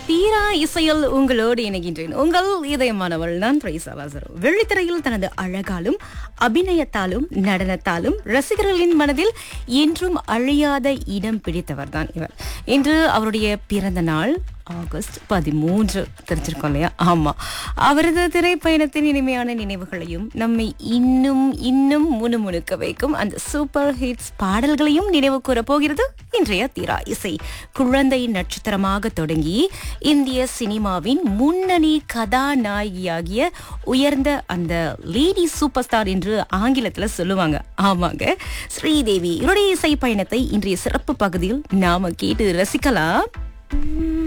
தீரா இசையில் உங்களோடு இணைகின்றேன் உங்கள் இதயமானவள் நான் பிரைசா லாசரு வெள்ளித்திரையில் தனது அழகாலும் அபிநயத்தாலும் நடனத்தாலும் ரசிகர்களின் மனதில் என்றும் அழியாத இடம் பிடித்தவர் தான் இவர் இன்று அவருடைய பிறந்த நாள் ஆகஸ்ட் பதிமூன்று தெரிஞ்சிருக்கோம் இல்லையா ஆமா அவரது திரைப்பயணத்தின் இனிமையான நினைவுகளையும் நம்மை இன்னும் இன்னும் முணுமுணுக்க வைக்கும் அந்த சூப்பர் ஹிட்ஸ் பாடல்களையும் நினைவு கூற போகிறது இன்றைய தீரா இசை குழந்தை நட்சத்திரமாக தொடங்கி இந்திய சினிமாவின் முன்னணி கதாநாயகியாகிய உயர்ந்த அந்த லேடி சூப்பர் ஸ்டார் என்று ஆங்கிலத்துல சொல்லுவாங்க ஆமாங்க ஸ்ரீதேவி இவருடைய இசை பயணத்தை இன்றைய சிறப்பு பகுதியில் நாம கேட்டு ரசிக்கலாம்